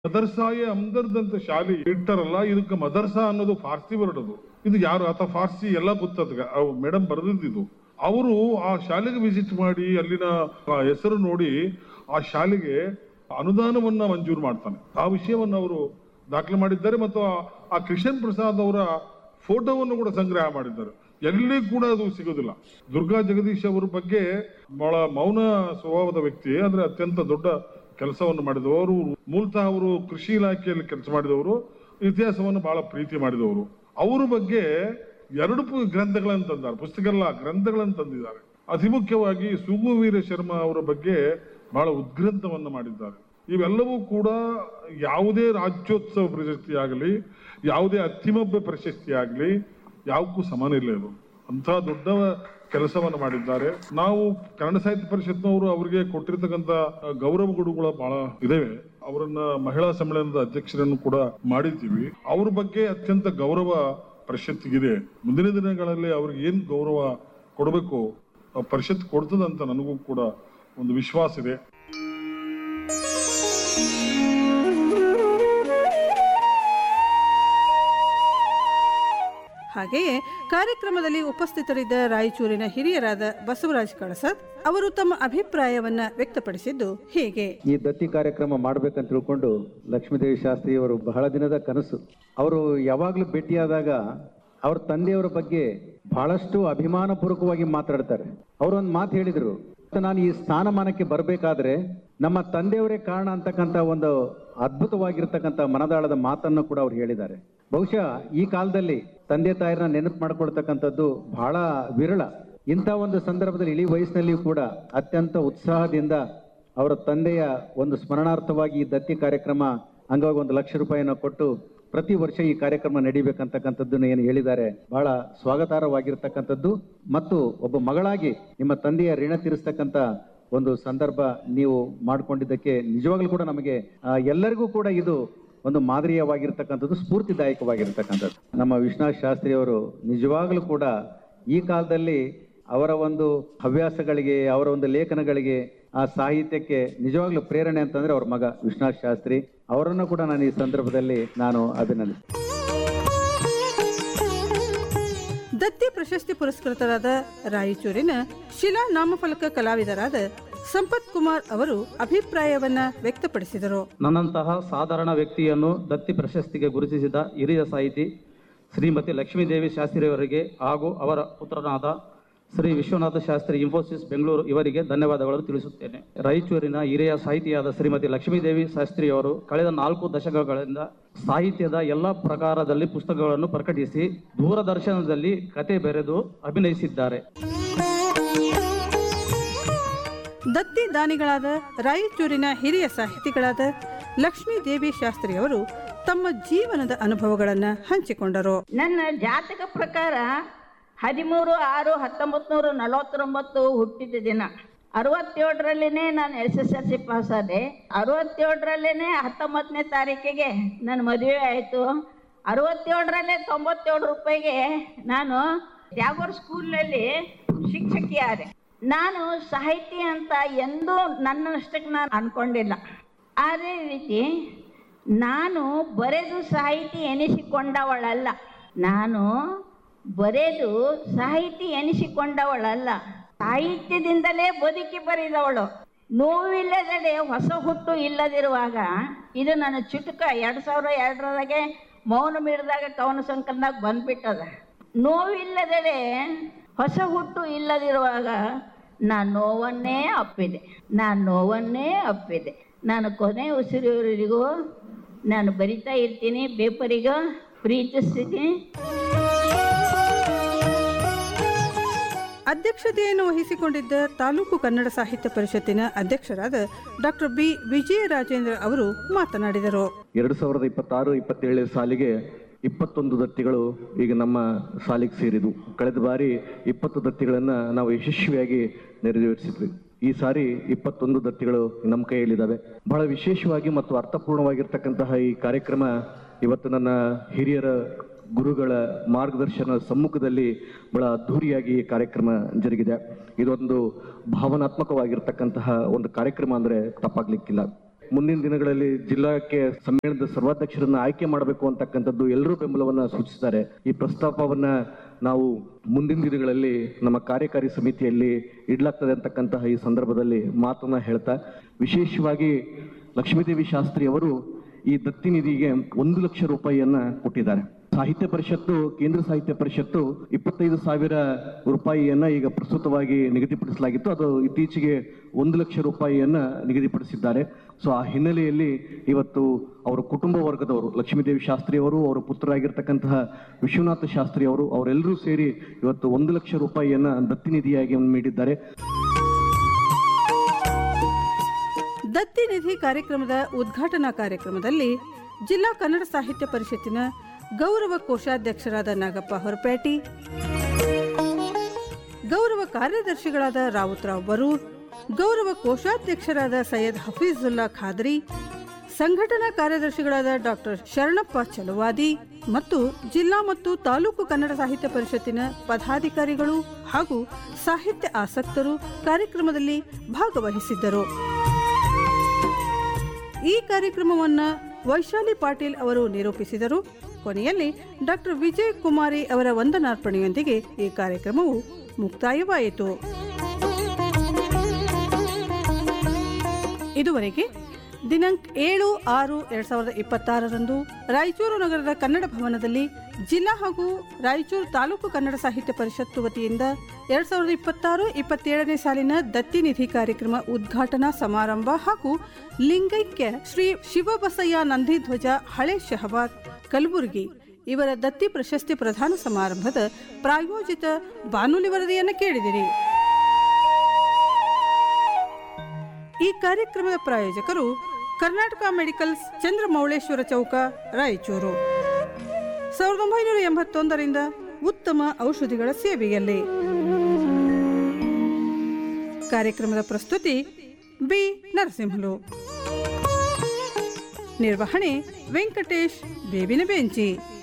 ಮದರ್ಸಾಯೇ ಹಮ್ದರ್ದ್ ಅಂತ ಶಾಲೆ ಇಟ್ಟಾರಲ್ಲ ಇದಕ್ಕೆ ಮದರ್ಸಾ ಅನ್ನೋದು ಫಾರ್ಸಿ ವರ್ಡ್ ಅದು ಇದು ಯಾರು ಆತ ಫಾರ್ಸಿ ಎಲ್ಲ ಗೊತ್ತದ ಮೇಡಮ್ ಬರೆದಿದ್ದು ಅವರು ಆ ಶಾಲೆಗೆ ವಿಸಿಟ್ ಮಾಡಿ ಅಲ್ಲಿನ ಆ ಹೆಸರು ನೋಡಿ ಆ ಶಾಲೆಗೆ ಅನುದಾನವನ್ನ ಮಂಜೂರು ಮಾಡ್ತಾನೆ ಆ ವಿಷಯವನ್ನ ಅವರು ದಾಖಲೆ ಮಾಡಿದ್ದಾರೆ ಮತ್ತು ಆ- ಆ ಕೃಷ್ಣನ್ ಪ್ರಸಾದ್ ಅವರ ಫೋಟೋವನ್ನು ಕೂಡ ಸಂಗ್ರಹ ಮಾಡಿದ್ದಾರೆ ಎಲ್ಲಿ ಕೂಡ ಅದು ಸಿಗೋದಿಲ್ಲ ದುರ್ಗಾ ಜಗದೀಶ್ ಅವರ ಬಗ್ಗೆ ಬಹಳ ಮೌನ ಸ್ವಭಾವದ ವ್ಯಕ್ತಿ ಆದ್ರೆ ಅತ್ಯಂತ ದೊಡ್ಡ ಕೆಲಸವನ್ನು ಮಾಡಿದವರು ಮೂಲತಃ ಅವರು ಕೃಷಿ ಇಲಾಖೆಯಲ್ಲಿ ಕೆಲಸ ಮಾಡಿದವರು ಇತಿಹಾಸವನ್ನು ಬಹಳ ಪ್ರೀತಿ ಮಾಡಿದವರು ಅವರ ಬಗ್ಗೆ ಎರಡು ಪು- ಗ್ರಂಥಗಳನ್ನು ತಂದಾರೆ ಪುಸ್ತಕ ಅಲ್ಲ ಗ್ರಂಥಗಳನ್ನು ತಂದಿದ್ದಾರೆ ಅತಿ ಮುಖ್ಯವಾಗಿ ಸುಗುವೀರ ಶರ್ಮಾ ಅವರ ಬಗ್ಗೆ ಬಹಳ ಉದ್ಗ್ರಂಥವನ್ನು ಮಾಡಿದ್ದಾರೆ ಇವೆಲ್ಲವೂ ಕೂಡ ಯಾವುದೇ ರಾಜ್ಯೋತ್ಸವ ಪ್ರಶಸ್ತಿ ಆಗಲಿ ಯಾವುದೇ ಅತ್ತಿಮಬ್ಬೆ ಪ್ರಶಸ್ತಿ ಆಗಲಿ ಯಾವಕ್ಕೂ ಸಮಾನ ಇಲ್ಲ ಇದು ಅಂತ ದೊಡ್ಡ ಕೆಲಸವನ್ನು ಮಾಡಿದ್ದಾರೆ ನಾವು ಕನ್ನಡ ಸಾಹಿತ್ಯ ಪರಿಷತ್ನವರು ಅವರಿಗೆ ಕೊಟ್ಟಿರ್ತಕ್ಕಂಥ ಗೌರವಗಳು ಬಹಳ ಇದಾವೆ ಅವರನ್ನ ಮಹಿಳಾ ಸಮ್ಮೇಳನದ ಅಧ್ಯಕ್ಷರನ್ನು ಕೂಡ ಮಾಡಿದ್ದೀವಿ ಅವ್ರ ಬಗ್ಗೆ ಅತ್ಯಂತ ಗೌರವ ಪರಿಷತ್ತಿಗಿದೆ ಮುಂದಿನ ದಿನಗಳಲ್ಲಿ ಅವ್ರಿಗೆ ಏನ್ ಗೌರವ ಕೊಡಬೇಕು ಆ ಪರಿಷತ್ ಕೊಡ್ತದಂತ ನನಗೂ ಕೂಡ ಒಂದು ವಿಶ್ವಾಸ ಇದೆ ಹಾಗೆಯೇ ಕಾರ್ಯಕ್ರಮದಲ್ಲಿ ಉಪಸ್ಥಿತರಿದ್ದ ರಾಯಚೂರಿನ ಹಿರಿಯರಾದ ಬಸವರಾಜ್ ಕಳಸದ್ ಅವರು ತಮ್ಮ ಅಭಿಪ್ರಾಯವನ್ನ ವ್ಯಕ್ತಪಡಿಸಿದ್ದು ಹೀಗೆ ಈ ದತ್ತಿ ಕಾರ್ಯಕ್ರಮ ಮಾಡ್ಬೇಕಂತ ತಿಳ್ಕೊಂಡು ಲಕ್ಷ್ಮೀದೇವಿ ಶಾಸ್ತ್ರಿ ಅವರು ಬಹಳ ದಿನದ ಕನಸು ಅವರು ಯಾವಾಗಲೂ ಭೇಟಿಯಾದಾಗ ಅವ್ರ ತಂದೆಯವರ ಬಗ್ಗೆ ಬಹಳಷ್ಟು ಅಭಿಮಾನಪೂರ್ವಕವಾಗಿ ಮಾತಾಡ್ತಾರೆ ಅವರೊಂದು ಮಾತು ಹೇಳಿದ್ರು ನಾನು ಈ ಸ್ಥಾನಮಾನಕ್ಕೆ ಬರಬೇಕಾದ್ರೆ ನಮ್ಮ ತಂದೆಯವರೇ ಕಾರಣ ಅಂತಕ್ಕಂಥ ಒಂದು ಅದ್ಭುತವಾಗಿರ್ತಕ್ಕಂಥ ಮನದಾಳದ ಮಾತನ್ನು ಕೂಡ ಅವ್ರು ಹೇಳಿದ್ದಾರೆ ಬಹುಶಃ ಈ ಕಾಲದಲ್ಲಿ ತಂದೆ ತಾಯಿರನ್ನ ನೆನಪು ಮಾಡ್ಕೊಳ್ತಕ್ಕಂಥದ್ದು ಬಹಳ ವಿರಳ ಇಂಥ ಒಂದು ಸಂದರ್ಭದಲ್ಲಿ ಇಳಿ ವಯಸ್ಸಿನಲ್ಲಿಯೂ ಕೂಡ ಅತ್ಯಂತ ಉತ್ಸಾಹದಿಂದ ಅವರ ತಂದೆಯ ಒಂದು ಸ್ಮರಣಾರ್ಥವಾಗಿ ಈ ದತ್ತಿ ಕಾರ್ಯಕ್ರಮ ಅಂಗವಾಗಿ ಒಂದು ಲಕ್ಷ ರೂಪಾಯಿಯನ್ನು ಕೊಟ್ಟು ಪ್ರತಿ ವರ್ಷ ಈ ಕಾರ್ಯಕ್ರಮ ನಡೀಬೇಕಂತಕ್ಕಂಥದ್ದನ್ನು ಏನು ಹೇಳಿದ್ದಾರೆ ಬಹಳ ಸ್ವಾಗತಾರ್ಹವಾಗಿರ್ತಕ್ಕಂಥದ್ದು ಮತ್ತು ಒಬ್ಬ ಮಗಳಾಗಿ ನಿಮ್ಮ ತಂದೆಯ ಋಣ ತೀರಿಸ್ತಕ್ಕಂಥ ಒಂದು ಸಂದರ್ಭ ನೀವು ಮಾಡಿಕೊಂಡಿದ್ದಕ್ಕೆ ನಿಜವಾಗ್ಲೂ ಕೂಡ ನಮಗೆ ಆ, ಎಲ್ಲರಿಗೂ ಕೂಡ ಇದು ಒಂದು ಮಾದರಿಯವಾಗಿರ್ತಕ್ಕಂಥದ್ದು ಸ್ಫೂರ್ತಿದಾಯಕವಾಗಿರ್ತಕ್ಕಂಥದ್ದು ನಮ್ಮ ವಿಶ್ವನಾಥ್ ಶಾಸ್ತ್ರಿ ಅವರು ನಿಜವಾಗ್ಲೂ ಕೂಡ ಈ ಕಾಲದಲ್ಲಿ ಅವರ ಒಂದು ಹವ್ಯಾಸಗಳಿಗೆ ಅವರ ಒಂದು ಲೇಖನಗಳಿಗೆ ಆ ಸಾಹಿತ್ಯಕ್ಕೆ ನಿಜವಾಗ್ಲೂ ಪ್ರೇರಣೆ ಅಂತಂದ್ರೆ ಅವ್ರ ಮಗ ವಿಶ್ವನಾಥ್ ಶಾಸ್ತ್ರಿ ಅವರನ್ನು ಕೂಡ ನಾನು ಈ ಸಂದರ್ಭದಲ್ಲಿ ನಾನು ಅಭಿನಂದಿಸ್ತೀನಿ ದತ್ತಿ ಪ್ರಶಸ್ತಿ ಪುರಸ್ಕೃತರಾದ ರಾಯಚೂರಿನ ಶಿಲಾ ನಾಮಫಲಕ ಕಲಾವಿದರಾದ ಸಂಪತ್ ಕುಮಾರ್ ಅವರು ಅಭಿಪ್ರಾಯವನ್ನ ವ್ಯಕ್ತಪಡಿಸಿದರು ನನ್ನಂತಹ ಸಾಧಾರಣ ವ್ಯಕ್ತಿಯನ್ನು ದತ್ತಿ ಪ್ರಶಸ್ತಿಗೆ ಗುರುತಿಸಿದ ಹಿರಿಯ ಸಾಹಿತಿ ಶ್ರೀಮತಿ ಲಕ್ಷ್ಮೀದೇವಿ ಶಾಸ್ತ್ರಿಯವರಿಗೆ ಹಾಗೂ ಅವರ ಪುತ್ರನಾದ ಶ್ರೀ ವಿಶ್ವನಾಥ ಶಾಸ್ತ್ರಿ ಇನ್ಫೋಸಿಸ್ ಬೆಂಗಳೂರು ಇವರಿಗೆ ಧನ್ಯವಾದಗಳನ್ನು ತಿಳಿಸುತ್ತೇನೆ ರಾಯಚೂರಿನ ಹಿರಿಯ ಸಾಹಿತಿಯಾದ ಶ್ರೀಮತಿ ಲಕ್ಷ್ಮೀದೇವಿ ಶಾಸ್ತ್ರಿಯವರು ಕಳೆದ ನಾಲ್ಕು ದಶಕಗಳಿಂದ ಸಾಹಿತ್ಯದ ಎಲ್ಲ ಪ್ರಕಾರದಲ್ಲಿ ಪುಸ್ತಕಗಳನ್ನು ಪ್ರಕಟಿಸಿ ದೂರದರ್ಶನದಲ್ಲಿ ಕತೆ ಬರೆದು ಅಭಿನಯಿಸಿದ್ದಾರೆ ದತ್ತಿ ದಾನಿಗಳಾದ ರಾಯಚೂರಿನ ಹಿರಿಯ ಸಾಹಿತಿಗಳಾದ ಲಕ್ಷ್ಮೀ ದೇವಿ ಶಾಸ್ತ್ರಿ ಅವರು ತಮ್ಮ ಜೀವನದ ಅನುಭವಗಳನ್ನ ಹಂಚಿಕೊಂಡರು ನನ್ನ ಜಾತಕ ಪ್ರಕಾರ ಹದಿಮೂರು ಆರು ಹತ್ತೊಂಬತ್ತು ನೂರ ನಲವತ್ತೊಂಬತ್ತು ಹುಟ್ಟಿದ ದಿನ ಅರವತ್ತೇಳರಲ್ಲಿನೇ ನಾನು S S L C pass ಆದೆ ಅರವತ್ತೇಳರಲ್ಲೇ ಹತ್ತೊಂಬತ್ತನೇ ತಾರೀಕಿಗೆ ನನ್ನ ಮದುವೆ ಆಯಿತು ಅರವತ್ತೇಳರಲ್ಲೇ ತೊಂಬತ್ತೇಳು ರೂಪಾಯಿಗೆ ನಾನು ತ್ಯಾಗೋರ್ ಸ್ಕೂಲ್ನಲ್ಲಿ ಶಿಕ್ಷಕಿ ಆದೆ ನಾನು ಸಾಹಿತಿ ಅಂತ ಎಂದೂ ನನ್ನಷ್ಟಕ್ಕೆ ನಾನು ಅನ್ಕೊಂಡಿಲ್ಲ ಅದೇ ರೀತಿ ನಾನು ಬರೆದು ಸಾಹಿತಿ ಎನಿಸಿಕೊಂಡವಳಲ್ಲ ನಾನು ಬರೆದು ಸಾಹಿತಿ ಎನಿಸಿಕೊಂಡವಳಲ್ಲ ಸಾಹಿತ್ಯದಿಂದಲೇ ಬದುಕಿ ಬರೆದವಳು ನೋವಿಲ್ಲದಡೆ ಹೊಸ ಹುಟ್ಟು ಇಲ್ಲದಿರುವಾಗ ಇದು ನನ್ನ ಚುಟುಕ ಎರಡು ಸಾವಿರ ಎರಡರದಾಗೆ ಮೌನ ಮಿಡಿದಾಗ ಕವನ ಸಂಕಲನದಾಗ ಬಂದ್ಬಿಟ್ಟದ ನೋವಿಲ್ಲದಡೆ ಹೊಸ ಹುಟ್ಟು ಇಲ್ಲದಿರುವಾಗ ನಾನು ನೋವನ್ನೇ ಅಪ್ಪಿದೆ ನಾನು ನೋವನ್ನೇ ಅಪ್ಪಿದೆ ನಾನು ಕೊನೆ ಉಸಿರಿವರಿಗೂ ನಾನು ಬರಿತಾ ಇರ್ತೀನಿ ಬೇಪರಿಗೂ ಪ್ರೀತಿಸ್ತೀನಿ ಅಧ್ಯಕ್ಷತೆಯನ್ನು ವಹಿಸಿಕೊಂಡಿದ್ದ ತಾಲೂಕು ಕನ್ನಡ ಸಾಹಿತ್ಯ ಪರಿಷತ್ತಿನ ಅಧ್ಯಕ್ಷರಾದ ಡಾಕ್ಟರ್ ಬಿ ವಿಜಯರಾಜೇಂದ್ರ ಅವರು ಮಾತನಾಡಿದರು ಎರಡು ಸಾವಿರದ ಇಪ್ಪತ್ತಾರು ಇಪ್ಪತ್ತೇಳನೇ ಸಾಲಿಗೆ ಇಪ್ಪತ್ತೊಂದು ದತ್ತಿಗಳು ಈಗ ನಮ್ಮ ಸಾಲಿಗೆ ಸೇರಿದ್ವು ಕಳೆದ ಬಾರಿ ಇಪ್ಪತ್ತು ದತ್ತಿಗಳನ್ನು ನಾವು ಯಶಸ್ವಿಯಾಗಿ ನೆರವೇರಿಸಿದ್ವಿ ಈ ಸಾರಿ ಇಪ್ಪತ್ತೊಂದು ದತ್ತಿಗಳು ನಮ್ಮ ಕೈಯಲ್ಲಿದ್ದಾವೆ ಬಹಳ ವಿಶೇಷವಾಗಿ ಮತ್ತು ಅರ್ಥಪೂರ್ಣವಾಗಿರ್ತಕ್ಕಂತಹ ಈ ಕಾರ್ಯಕ್ರಮ ಇವತ್ತು ನನ್ನ ಹಿರಿಯರ ಗುರುಗಳ ಮಾರ್ಗದರ್ಶನ ಸಮ್ಮುಖದಲ್ಲಿ ಬಹಳ ಅದ್ಧೂರಿಯಾಗಿ ಈ ಕಾರ್ಯಕ್ರಮ ಜರುಗಿದೆ ಇದೊಂದು ಭಾವನಾತ್ಮಕವಾಗಿರ್ತಕ್ಕಂತಹ ಒಂದು ಕಾರ್ಯಕ್ರಮ ಅಂದರೆ ತಪ್ಪಾಗ್ಲಿಕ್ಕಿಲ್ಲ ಮುಂದಿನ ದಿನಗಳಲ್ಲಿ ಜಿಲ್ಲಾಕ್ಕೆ ಸಮ್ಮೇಳನದ ಸರ್ವಾಧ್ಯಕ್ಷರನ್ನ ಆಯ್ಕೆ ಮಾಡಬೇಕು ಅಂತಕ್ಕಂಥದ್ದು ಎಲ್ಲರೂ ಬೆಂಬಲವನ್ನ ಸೂಚಿಸಿದ್ದಾರೆ ಈ ಪ್ರಸ್ತಾಪವನ್ನ ನಾವು ಮುಂದಿನ ದಿನಗಳಲ್ಲಿ ನಮ್ಮ ಕಾರ್ಯಕಾರಿ ಸಮಿತಿಯಲ್ಲಿ ಇಡ್ಲಾಗ್ತದೆ ಅಂತಕ್ಕಂತಹ ಈ ಸಂದರ್ಭದಲ್ಲಿ ಮಾತನ್ನ ಹೇಳ್ತಾ ವಿಶೇಷವಾಗಿ ಲಕ್ಷ್ಮೀದೇವಿ ಶಾಸ್ತ್ರಿ ಅವರು ಈ ದತ್ತಿ ನಿಧಿಗೆ ಒಂದು ಲಕ್ಷ ರೂಪಾಯಿಯನ್ನ ಕೊಟ್ಟಿದ್ದಾರೆ ಸಾಹಿತ್ಯ ಪರಿಷತ್ತು ಕೇಂದ್ರ ಸಾಹಿತ್ಯ ಪರಿಷತ್ತು ಇಪ್ಪತ್ತೈದು ಸಾವಿರ ರೂಪಾಯಿಯನ್ನ ಈಗ ಪ್ರಸ್ತುತವಾಗಿ ನಿಗದಿಪಡಿಸಲಾಗಿತ್ತು ಅದು ಇತ್ತೀಚೆಗೆ ಒಂದು ಲಕ್ಷ ರೂಪಾಯಿಯನ್ನ ನಿಗದಿಪಡಿಸಿದ್ದಾರೆ ಸೊ ಆ ಹಿನ್ನೆಲೆಯಲ್ಲಿ ಇವತ್ತು ಅವರ ಕುಟುಂಬ ವರ್ಗದವರು ಲಕ್ಷ್ಮೀದೇವಿ ಶಾಸ್ತ್ರಿ ಅವರು ಅವರ ಪುತ್ರರಾಗಿರ್ತಕ್ಕಂತಹ ವಿಶ್ವನಾಥ ಶಾಸ್ತ್ರಿ ಅವರು ಅವರೆಲ್ಲರೂ ಸೇರಿ ಇವತ್ತು ಒಂದು ಲಕ್ಷ ರೂಪಾಯಿಯನ್ನ ದತ್ತಿ ನಿಧಿಯಾಗಿ ನೀಡಿದ್ದಾರೆ ದತ್ತಿ ನಿಧಿ ಕಾರ್ಯಕ್ರಮದ ಉದ್ಘಾಟನಾ ಕಾರ್ಯಕ್ರಮದಲ್ಲಿ ಜಿಲ್ಲಾ ಕನ್ನಡ ಸಾಹಿತ್ಯ ಪರಿಷತ್ತಿನ ಗೌರವ ಕೋಶಾಧ್ಯಕ್ಷರಾದ ನಾಗಪ್ಪ ಹೊರಪೇಟಿ ಗೌರವ ಕಾರ್ಯದರ್ಶಿಗಳಾದ ರಾವುತರಾವ್ ಬರೂರ್ ಗೌರವ ಕೋಶಾಧ್ಯಕ್ಷರಾದ ಸೈಯದ್ ಹಫೀಜುಲ್ಲಾ ಖಾದ್ರಿ ಸಂಘಟನಾ ಕಾರ್ಯದರ್ಶಿಗಳಾದ ಡಾಕ್ಟರ್ ಶರಣಪ್ಪ ಚಲವಾದಿ ಮತ್ತು ಜಿಲ್ಲಾ ಮತ್ತು ತಾಲೂಕು ಕನ್ನಡ ಸಾಹಿತ್ಯ ಪರಿಷತ್ತಿನ ಪದಾಧಿಕಾರಿಗಳು ಹಾಗೂ ಸಾಹಿತ್ಯ ಆಸಕ್ತರು ಕಾರ್ಯಕ್ರಮದಲ್ಲಿ ಭಾಗವಹಿಸಿದ್ದರು ಈ ಕಾರ್ಯಕ್ರಮವನ್ನ ವೈಶಾಲಿ ಪಾಟೀಲ್ ಅವರು ನಿರೂಪಿಸಿದರು ಕೊನೆಯಲ್ಲಿ ಡಾಕ್ಟರ್ ವಿಜಯ್ ಕುಮಾರಿ ಅವರ ವಂದನಾರ್ಪಣೆಯೊಂದಿಗೆ ಈ ಕಾರ್ಯಕ್ರಮವು ಮುಕ್ತಾಯವಾಯಿತು ಇದುವರೆಗೆ ದಿನಾಂಕ ಏಳು ಆರು ಎರಡ್ ಸಾವಿರದ ಇಪ್ಪತ್ತಾರರಂದು ರಾಯಚೂರು ನಗರದ ಕನ್ನಡ ಭವನದಲ್ಲಿ ಜಿಲ್ಲಾ ಹಾಗೂ ರಾಯಚೂರು ತಾಲೂಕು ಕನ್ನಡ ಸಾಹಿತ್ಯ ಪರಿಷತ್ತು ವತಿಯಿಂದ ಎರಡ್ ಸಾವಿರದ ಇಪ್ಪತ್ತಾರು ಇಪ್ಪತ್ತೇಳನೇ ಸಾಲಿನ ದತ್ತಿ ನಿಧಿ ಕಾರ್ಯಕ್ರಮ ಉದ್ಘಾಟನಾ ಸಮಾರಂಭ ಹಾಗೂ ಲಿಂಗೈಕ್ಯ ಶ್ರೀ ಶಿವಬಸಯ್ಯ ನಂದಿಧ್ವಜ ಹಳೆ ಶಹಬಾದ್ ಕಲಬುರಗಿ ಇವರ ದತ್ತಿ ಪ್ರಶಸ್ತಿ ಪ್ರದಾನ ಸಮಾರಂಭದ ಪ್ರಾಯೋಜಿತ ಬಾನುಲಿ ವರದಿಯನ್ನು ಕೇಳಿದಿರಿ ಈ ಕಾರ್ಯಕ್ರಮದ ಪ್ರಾಯೋಜಕರು ಕರ್ನಾಟಕ ಮೆಡಿಕಲ್ಸ್ ಚಂದ್ರಮೌಳೇಶ್ವರ ಚೌಕ ರಾಯಚೂರು ಸಾವಿರದ ಒಂಬೈನೂರ ಎಂಬತ್ತೊಂದರಿಂದ ಉತ್ತಮ ಔಷಧಿಗಳ ಸೇವೆಯಲ್ಲಿ ಕಾರ್ಯಕ್ರಮದ ಪ್ರಸ್ತುತಿ ಬಿ ನರಸಿಂಹಲು ನಿರ್ವಹಣೆ ವೆಂಕಟೇಶ್ ಬೇವಿನ ಬೆಂಚಿ